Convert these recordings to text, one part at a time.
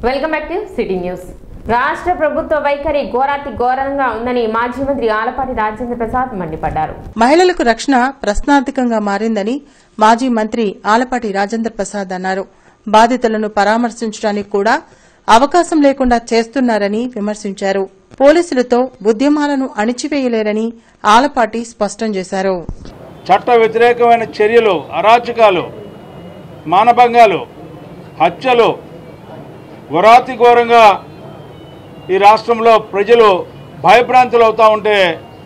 welcome back to city news రాష్ట్ర ప్రభుత్వ వైఖరి ఘోరాతి ఘోరంగా ఉందని మాజీ మంత్రి ఆలపాటి రాజేంద్ర ప్రసాద్ మండిపడ్డారు మహిళలకు రక్షణ ప్రశ్నార్థకంగా మారిందని మాజీ మంత్రి ఆలపాటి రాజేంద్ర ప్రసాద్ అన్నారు బాధితులను పరామర్శించడానికి కూడా అవకాశం లేకుండా చేస్తున్నారని విమర్శించారు పోలీసులతో ఉద్యమాలను అణిచివేయలేరని ఆలపాటి స్పష్టం చేశారు చట్ట వ్యతిరేకమైన చర్యలు అరాచకాలు మానభంగాలు హత్యలు ఘోరాతి ఘోరంగా ఈ రాష్ట్రంలో ప్రజలు భయభ్రాంతులు అవుతూ ఉంటే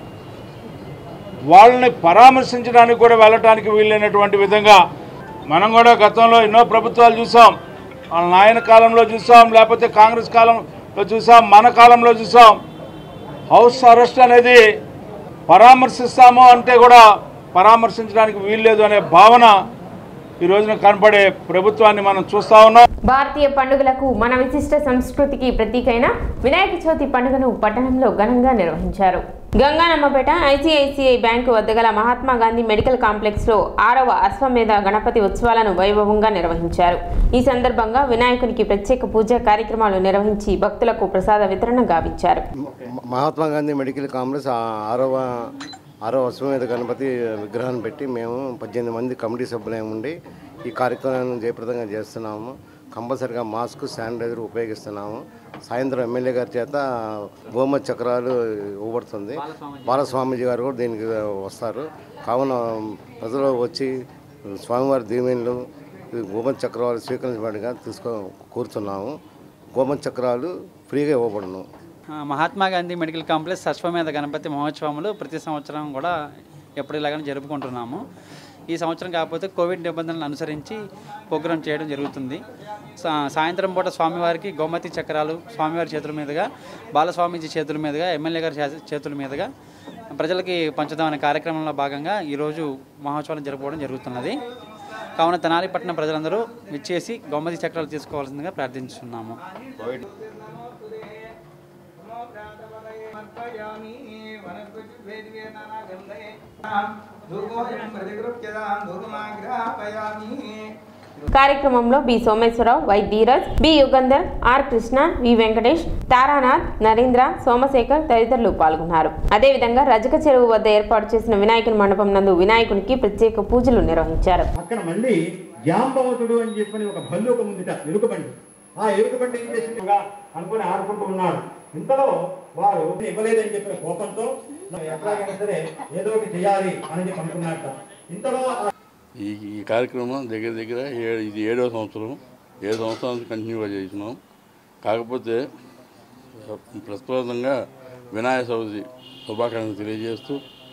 వాళ్ళని పరామర్శించడానికి కూడా వెళ్ళటానికి వీలైనటువంటి విధంగా మనం కూడా గతంలో ఎన్నో ప్రభుత్వాలు చూసాం వాళ్ళ నాయన కాలంలో చూసాం లేకపోతే కాంగ్రెస్ కాలంలో చూసాం మన కాలంలో చూసాం హౌస్ అరెస్ట్ అనేది పరామర్శిస్తాము అంటే కూడా పరామర్శించడానికి వీల్లేదు అనే భావన ఈ రోజున కనపడే ప్రభుత్వాన్ని మనం చూస్తా ఉన్నాం భారతీయ పండుగలకు మన విశిష్ట సంస్కృతికి ప్రతీకైన వినాయక చవితి పండుగను పట్టణంలో ఘనంగా నిర్వహించారు గంగానమ్మపేట ఐసిఐసిఐ బ్యాంకు వద్ద గల మహాత్మా గాంధీ మెడికల్ కాంప్లెక్స్ లో ఆరవ అశ్వమేధ గణపతి ఉత్సవాలను వైభవంగా నిర్వహించారు ఈ సందర్భంగా వినాయకునికి ప్రత్యేక పూజా కార్యక్రమాలు నిర్వహించి భక్తులకు ప్రసాద వితరణ గావించారు మహాత్మా గాంధీ మెడికల్ కాంప్లెక్స్ ఆ- ఆరవ ఆరవ అశ్వమేధ గణపతి విగ్రహాన్ని పెట్టి మేము పద్దెనిమిది మంది కమిటీ సభ్యులము ఉండి ఈ కార్యక్రమాన్ని జయప్రదంగా చేస్తున్నాము కంపల్సరిగా మాస్క్ శానిటైజర్ ఉపయోగిస్తున్నాము సాయంత్రం ఎమ్మెల్యే గారి చేత గోమ చక్రాలు ఇవ్వబడుతుంది బాలస్వామీజీ గారు కూడా దీనికి వస్తారు కావున ప్రజలు వచ్చి స్వామివారి దీవెనలు గోమ చక్రాలు స్వీకరించబడిగా తీసుకో కూర్చున్నాము గోమ చక్రాలు ఫ్రీగా ఇవ్వబడును ఆ, మహాత్మా గాంధీ మెడికల్ కాంప్లెక్స్ అశ్వమేధ గణపతి మహోత్సవములు ప్రతి సంవత్సరం కూడా ఎప్పటిలాగానే జరుపుకుంటున్నాము ఈ సంవత్సరం కాకపోతే కోవిడ్ నిబంధనలను అనుసరించి ప్రోగ్రాం చేయడం జరుగుతుంది సా- సాయంత్రం పూట స్వామివారికి గోమతి చక్రాలు స్వామివారి చేతుల మీదుగా బాలస్వామీజీ చేతుల మీదుగా ఎమ్మెల్యే గారి చే- చేతుల మీదుగా ప్రజలకి పంచుదాం అనే కార్యక్రమంలో భాగంగా ఈరోజు మహోత్సవాలు జరుపుకోవడం జరుగుతున్నది కావున తెనాలి పట్టణ ప్రజలందరూ విచ్చేసి గోమతి చక్రాలు తీసుకోవాల్సిందిగా ప్రార్థించున్నాము కార్యక్రమంలో B Someswararao Y Dheeraj B Yugandhar R Krishna V Venkatesh Taranath Narendra Somashekar తదితరులు పాల్గొన్నారు అదేవిధంగా రజక చెరువు వద్ద ఏర్పాటు చేసిన వినాయకుని మండపం నందు వినాయకునికి ప్రత్యేక పూజలు నిర్వహించారు అక్కడ మళ్ళీ జాంబవతుడు అని చెప్పని ఒక భల్లు ఒక ముందుట ఎలుకబండి ఆ ఎలుకబండి ఏం చేసిందిగా అనుకుని ఆడుకుంటూ ఉన్నాడు ఇంతలో వారు ఇవ్వలేదని చెప్పిన కోపంతో ఎట్లాగైనా సరే ఏదో ఒకటి చేయాలి అని చెప్పి అనుకున్నట్ట ఇంతలో ఆ ఈ ఈ కార్యక్రమం దగ్గర దగ్గర ఏ- ఇది ఏడో సంవత్సరం ఏడు సంవత్సరాల నుంచి కంటిన్యూగా చేసినాం కాకపోతే ప్రస్ఫుటంగా వినాయక చవితి శుభాకాంక్షలు తెలియజేస్తూ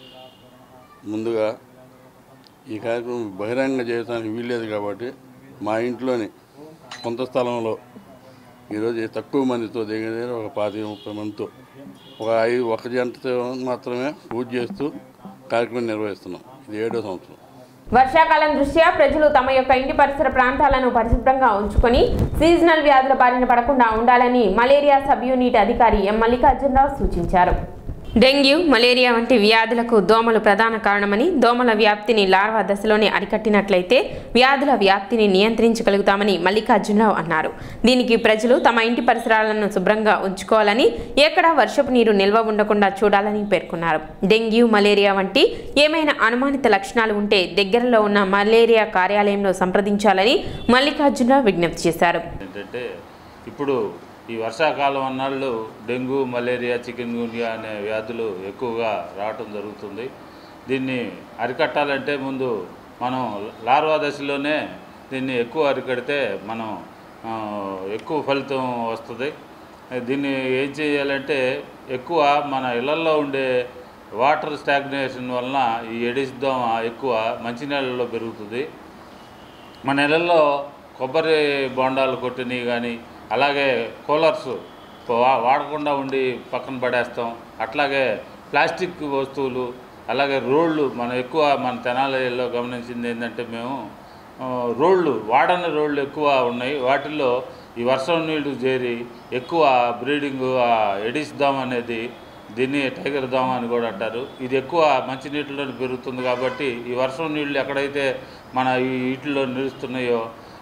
ముందుగా ఈ కార్యక్రమం బహిరంగ చేయడానికి వీల్లేదు కాబట్టి మా ఇంట్లోని కొంత స్థలంలో ఈరోజు తక్కువ మందితో దగ్గర దగ్గర ఒక పాతిక ముప్పై మందితో ఒక ఐదు ఒక జంటతో మాత్రమే పూజ చేస్తూ కార్యక్రమం నిర్వహిస్తున్నాం ఇది ఏడో సంవత్సరం వర్షాకాలం దృష్ట్యా ప్రజలు తమ యొక్క ఇంటి పరిసర ప్రాంతాలను పరిశుభ్రంగా ఉంచుకొని సీజనల్ వ్యాధుల బారిన పడకుండా ఉండాలని మలేరియా సబ్ యూనిట్ అధికారి ఎం మల్లికార్జునరావు సూచించారు డెంగ్యూ మలేరియా వంటి వ్యాధులకు దోమలు ప్రధాన కారణమని దోమల వ్యాప్తిని లార్వా దశలోనే అరికట్టినట్లయితే వ్యాధుల వ్యాప్తిని నియంత్రించగలుగుతామని మల్లికార్జునరావు అన్నారు దీనికి ప్రజలు తమ ఇంటి పరిసరాలను శుభ్రంగా ఉంచుకోవాలని ఎక్కడా వర్షపు నీరు నిల్వ ఉండకుండా చూడాలని పేర్కొన్నారు డెంగ్యూ మలేరియా వంటి ఏమైనా అనుమానిత లక్షణాలు ఉంటే దగ్గరలో ఉన్న మలేరియా కార్యాలయంలో సంప్రదించాలని మల్లికార్జునరావు విజ్ఞప్తి చేశారు ఏంటంటే ఇప్పుడు ఈ వర్షాకాలం అన్నాళ్ళు డెంగ్యూ మలేరియా చికెన్ గున్యా అనే వ్యాధులు ఎక్కువగా రావటం జరుగుతుంది దీన్ని అరికట్టాలంటే ముందు మనం లార్వా దశలోనే దీన్ని ఎక్కువ అరికడితే మనం ఆ, ఎక్కువ ఫలితం వస్తుంది దీన్ని ఏం చేయాలంటే ఎక్కువ మన ఇళ్లలో ఉండే వాటర్ స్టాగ్నేషన్ వలన ఈ ఎడిస్ దోమ ఎక్కువ మంచినీళ్ళలో పెరుగుతుంది మన నెలల్లో కొబ్బరి బొండాలు కొట్టినవి కానీ అలాగే కూలర్స్ వా- వాడకుండా ఉండి పక్కన పడేస్తాం అట్లాగే ప్లాస్టిక్ వస్తువులు అలాగే రోళ్ళు మనం ఎక్కువ మన తెనాలిలో గమనించింది ఏంటంటే మేము ఆ, రోళ్ళు వాడని రోళ్ళు ఎక్కువ ఉన్నాయి వాటిల్లో ఈ వర్షం నీళ్లు చేరి ఎక్కువ బ్రీడింగ్ ఎడిస్ దోమ అనేది దీన్ని టైగర్ దోమ అని కూడా అంటారు ఇది ఎక్కువ మంచినీటిలో పెరుగుతుంది కాబట్టి ఈ వర్షం నీళ్లు ఎక్కడైతే మన ఈ వీటిలో నిలుస్తున్నాయో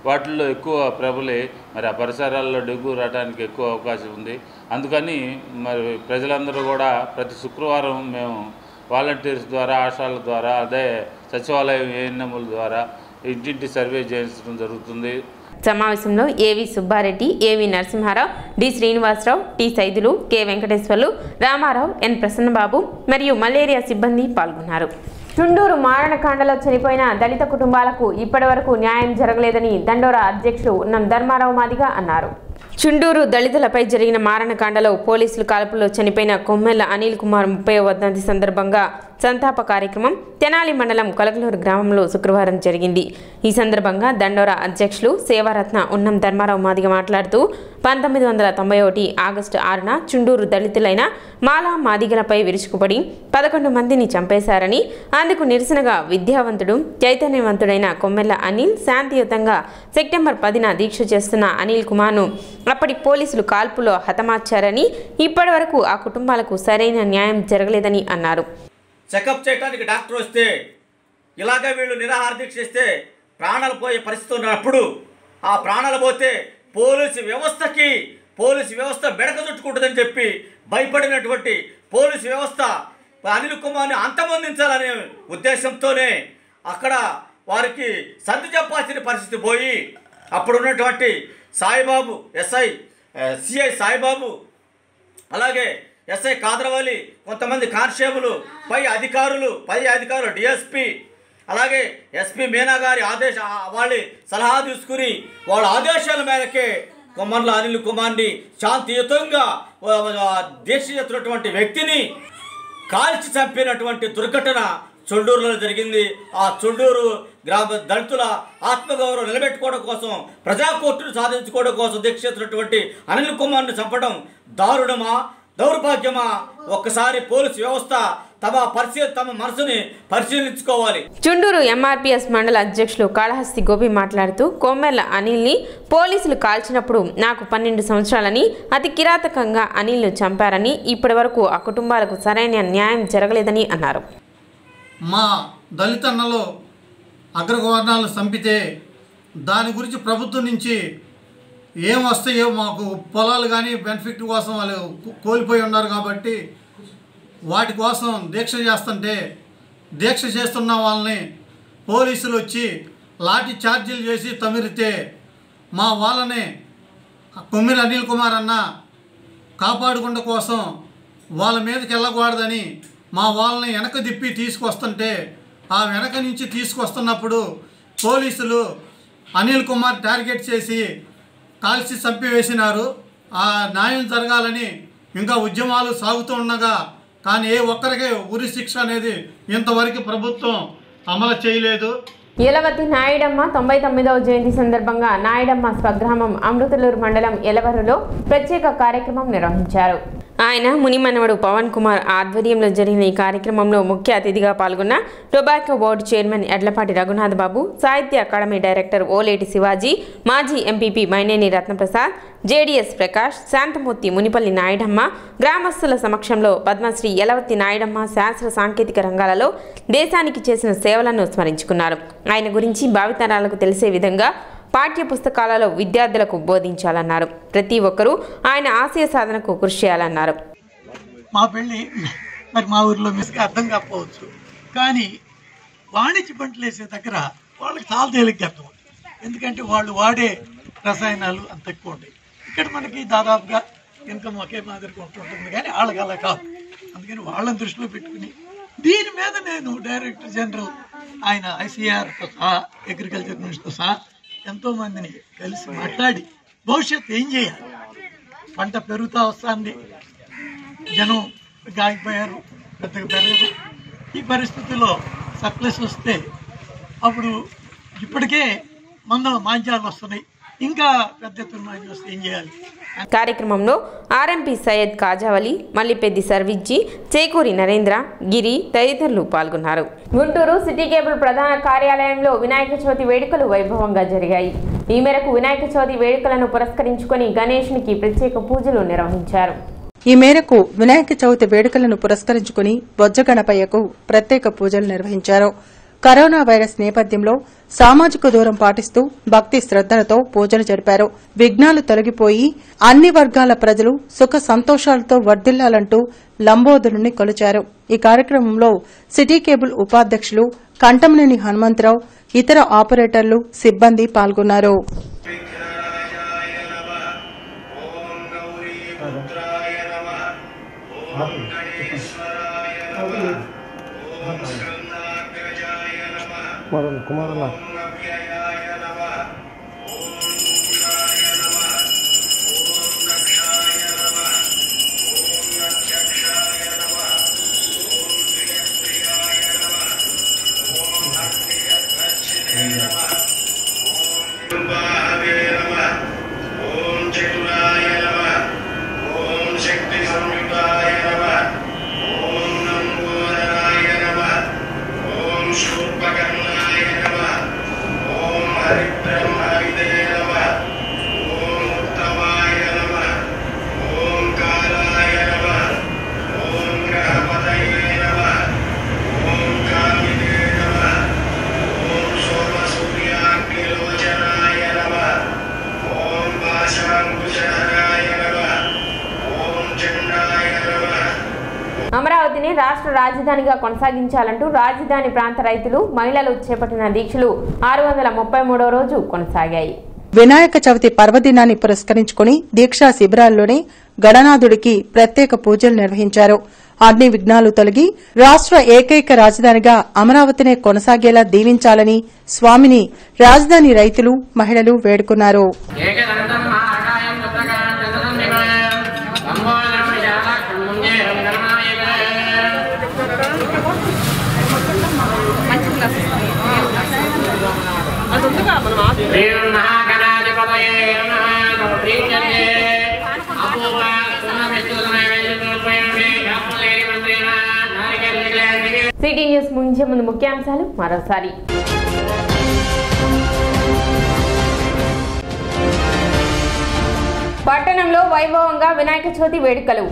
వాటిల్లో ఎక్కువ ప్రబలి మరి ఆ పరిసరాల్లో డెంగ్యూ రావడానికి ఎక్కువ అవకాశం ఉంది అందుకని మరి ప్రజలందరూ కూడా ప్రతి శుక్రవారం మేము వాలంటీర్స్ ద్వారా ఆశాల ద్వారా అదే సచివాలయం ఏఎన్ఎంల ద్వారా ఇంటింటి సర్వే చేయించడం జరుగుతుంది సమావేశంలో A V Subbareddy A V Narasimharao D Srinivasarao T Saidulu K Venkateswarlu Ramarao N Prasannababu మరియు మలేరియా సిబ్బంది పాల్గొన్నారు చుండూరు మారణకాండలో చనిపోయిన దళిత కుటుంబాలకు ఇప్పటివరకు న్యాయం జరగలేదని దండోరా అధ్యక్షుడు ఉన్నం ధర్మారావు మాదిగా అన్నారు చుండూరు దళితులపై జరిగిన మారణకాండలో పోలీసులు కాల్పులో చనిపోయిన కొమ్మెల్ల అనిల్ కుమార్ ముప్పై వర్ధంతి సందర్భంగా సంతాప కార్యక్రమం తెనాలి మండలం కొలగలూరు గ్రామంలో శుక్రవారం జరిగింది ఈ సందర్భంగా దండోరా అధ్యక్షులు సేవారత్న ఉన్నం ధర్మారావు మాదిగ మాట్లాడుతూ పంతొమ్మిది వందల తొంభై ఒకటి ఆగస్టు ఆరున చుండూరు దళితులైన మాలా మాదిగలపై విరుచుకుపడి పదకొండు మందిని చంపేశారని అందుకు నిరసనగా విద్యావంతుడు చైతన్యవంతుడైన కొమ్మెల్ల అనిల్ శాంతియుతంగా సెప్టెంబర్ పదిన దీక్ష చేస్తున్న అనిల్ కుమార్ను అప్పటి పోలీసులు కాల్పులో హతమార్చారని ఇప్పటివరకు ఆ కుటుంబాలకు సరైన న్యాయం జరగలేదని అన్నారు చెకప్ చేయడానికి డాక్టర్ వస్తే ఇలాగే వీళ్ళు నిరాహార దీక్ష చేస్తే ప్రాణాలు పోయే పరిస్థితి ఉన్నప్పుడు ఆ ప్రాణాలు పోతే పోలీసు వ్యవస్థకి పోలీసు వ్యవస్థ బెడక చుట్టుకుంటుందని చెప్పి భయపడినటువంటి పోలీసు వ్యవస్థ అనిల్ కుమార్ని అంతమొందించాలనే ఉద్దేశంతోనే అక్కడ వారికి సర్ది చెప్పాల్సిన పరిస్థితి పోయి అప్పుడున్నటువంటి సాయిబాబు ఎస్ఐ సిఐ సాయిబాబు అలాగే ఎస్ఐ కాదరవల్లి కొంతమంది కానిస్టేబుల్ పై అధికారులు పై అధికారులు డిఎస్పి అలాగే ఎస్పి మీనా గారి ఆదేశ వాళ్ళ సలహా తీసుకుని వాళ్ళ ఆదేశాల మేరకే కుమార్ల అనిల్ కుమార్ని శాంతియుతంగా ఆ, ఆ, దీక్ష చేస్తున్నటువంటి వ్యక్తిని కాల్చి చంపినటువంటి దుర్ఘటన చుండూరులో జరిగింది ఆ చుండూరు గ్రామ దళితుల ఆత్మగౌరవం నిలబెట్టుకోవడం కోసం ప్రజా కోర్టును సాధించుకోవడం కోసం దీక్ష చేస్తున్నటువంటి అనిల్ కుమార్ని చంపడం దారుణమా దౌర్భాగ్యమా ఒక్కసారి పోలీసు వ్యవస్థ తమ పరిశీలి తమ మనసుని పరిశీలించుకోవాలి చుండూరు ఎంఆర్పీఎస్ మండల అధ్యక్షులు కాళహస్తి గోపి మాట్లాడుతూ కొమ్మెర్ల అనిల్ని పోలీసులు కాల్చినప్పుడు నాకు పన్నెండు సంవత్సరాలని అతి కిరాతకంగా అనిల్ను చంపారని ఇప్పటివరకు ఆ కుటుంబాలకు సరైన న్యాయం జరగలేదని అన్నారు మా దళితన్నలో అగ్రవర్ణాలను చంపితే దాని గురించి ప్రభుత్వం నుంచి ఏం వస్తాయో మాకు పొలాలు కానీ బెనిఫిట్ కోసం వాళ్ళు కో- కోల్పోయి ఉన్నారు కాబట్టి వాటి కోసం దీక్ష చేస్తుంటే దీక్ష చేస్తున్న వాళ్ళని పోలీసులు వచ్చి లాఠీ ఛార్జీలు చేసి తమిరితే మా వాళ్ళని కొమ్మిరి అనిల్ కుమార్ అన్న కాపాడుకుంట కోసం వాళ్ళ మీదకి వెళ్ళకూడదని మా వాళ్ళని వెనక దిప్పి తీసుకొస్తుంటే ఆ వెనక నుంచి తీసుకొస్తున్నప్పుడు పోలీసులు అనిల్ కుమార్ టార్గెట్ చేసి కాల్చి చంపివేసినారు ఆ న్యాయం జరగాలని ఇంకా ఉద్యమాలు సాగుతూ ఉండగా కానీ ఏ ఒక్కరికి ఉరి శిక్ష అనేది ఇంతవరకు ప్రభుత్వం అమలు చేయలేదు ఎలవతి నాయుడమ్మ తొంభై తొమ్మిదవ జయంతి సందర్భంగా నాయుడమ్మ స్వగ్రామం అమృతలూరు మండలం ఎలవరులో ప్రత్యేక కార్యక్రమం నిర్వహించారు ఆయన మునిమనవడు పవన్ కుమార్ ఆధ్వర్యంలో జరిగిన ఈ కార్యక్రమంలో ముఖ్య అతిథిగా పాల్గొన్న tobacco board chairman Yadlapati Raghunath Babu Sahitya academy director Oleti Shivaji మాజీ ఎంపీపీ మైనేని రత్నప్రసాద్ జేడీఎస్ ప్రకాష్ శాంతమూర్తి మునిపల్లి నాయుడమ్మ గ్రామస్తుల సమక్షంలో పద్మశ్రీ యలవతి నాయుడమ్మ శాస్త్ర సాంకేతిక రంగాలలో దేశానికి చేసిన సేవలను స్మరించుకున్నారు ఆయన గురించి భావితరాలకు తెలిసే విధంగా పాఠ్య పుస్తకాలలో విద్యార్థులకు బోధించాలన్నారు ప్రతి ఒక్కరూ ఆయన ఆశయ సాధనకు కృషి చేయాలన్నారు మా పెళ్ళి మరి మా ఊర్లో మిస్కి అర్థం కాకపోవచ్చు కానీ వాణిజ్య పంటలు వేసే దగ్గర వాళ్ళకి చాలా తేలిగ్గా అర్థం అవుతుంది ఎందుకంటే వాళ్ళు వాడే రసాయనాలు అంత ఎక్కువ ఉంటాయి ఇక్కడ మనకి దాదాపుగా ఇన్కమ్ ఒకే మాదిరిగా ఉంటుంటుంది కానీ వాళ్ళకి అలా కాదు అందుకని వాళ్ళని దృష్టిలో పెట్టుకుని దీని మీద నేను డైరెక్టర్ జనరల్ ఆయన ఐసీఆర్తో సహా అగ్రికల్చర్ మినిస్టర్తో సహా ఎంతో మందిని కలిసి మాట్లాడి భవిష్యత్తు ఏం చేయాలి పంట పెరుగుతా వస్తుంది జనం గాయపోయారు పెద్దగా పెరగదు ఈ పరిస్థితుల్లో సప్లైస్ వస్తే అప్పుడు ఇప్పటికే మందల మాంచాలు వస్తున్నాయి ఇంకా పెద్ద ఎత్తున మాంచాలు వస్తే ఏం చేయాలి కార్యక్రమంలో ఆర్ఎంపీ సయ్యద్ కాజావలి మల్లిపెద్ది సర్విజ్జి చేకూరి నరేంద్ర గిరి తదితరులు పాల్గొన్నారు గుంటూరు సిటీ కేబుల్ ప్రధాన కార్యాలయంలో వినాయక చవితి వేడుకలు వైభవంగా జరిగాయి ఈ మేరకు వినాయక చవితి వేడుకలను పురస్కరించుకొని గణేష్నికి ప్రత్యేక పూజలు నిర్వహించారు ఈ మేరకు వినాయక చవితి వేడుకలను పురస్కరించుకుని బొజ్జ గణపయ్యకు ప్రత్యేక పూజలు నిర్వహించారు కరోనా వైరస్ నేపథ్యంలో సామాజిక దూరం పాటిస్తూ భక్తి శ్రద్దలతో పూజలు జరిపారు విఘ్నాలు తొలగిపోయి అన్ని వర్గాల ప్రజలు సుఖ సంతోషాలతో వర్ధిల్లాలంటూ లంబోదరుని కొలిచారు ఈ కార్యక్రమంలో సిటీ కేబుల్ ఉపాధ్యక్షులు కంటమనేని హనుమంతరావు ఇతర ఆపరేటర్లు సిబ్బంది పాల్గొన్నారు కుమారన్న అమరావతిని రాష్ట్ర రాజధానిగా కొనసాగించాలంటూ రాజధాని ప్రాంత రైతులు మహిళలు చేపట్టిన దీక్షలు ఆరు వందల ముప్పై మూడో రోజు కొనసాగాయి వినాయక చవితి పర్వదినాన్ని పురస్కరించుకుని దీక్షా శిబిరాల్లోనే గణనాథుడికి ప్రత్యేక పూజలు నిర్వహించారు అన్ని విఘ్నాలు తొలగి రాష్ట్ర ఏకైక రాజధానిగా అమరావతినే కొనసాగేలా దీవించాలని స్వామిని రాజధాని రైతులు మహిళలు వేడుకున్నారు సిటీ న్యూస్ ముగించే ముందు ముఖ్యాంశాలు మరోసారి పట్టణంలో వైభవంగా వినాయక చవితి వేడుకలు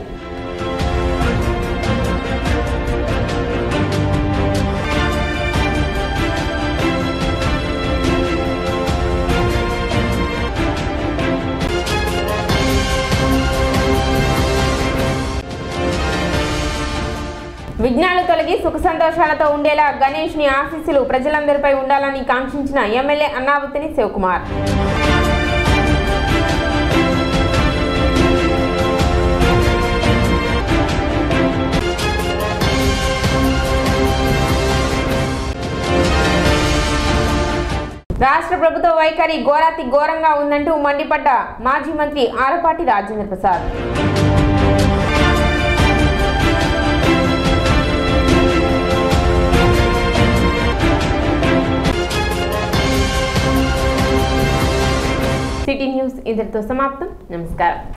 విఘ్నాలు తొలగి సుఖ సంతోషాలతో ఉండేలా గణేష్ ని ఆశీస్సులు ప్రజలందరిపై ఉండాలని కాంక్షించిన ఎమ్మెల్యే అన్నావతిని శివకుమార్ రాష్ట్ర ప్రభుత్వ వైఖరి ఘోరాతి ఘోరంగా ఉందంటూ మండిపడ్డ మాజీ మంత్రి ఆరపాటి రాజేంద్ర ప్రసాద్ సిటీ న్యూస్ ఇంతటితో సమాప్తం నమస్కారం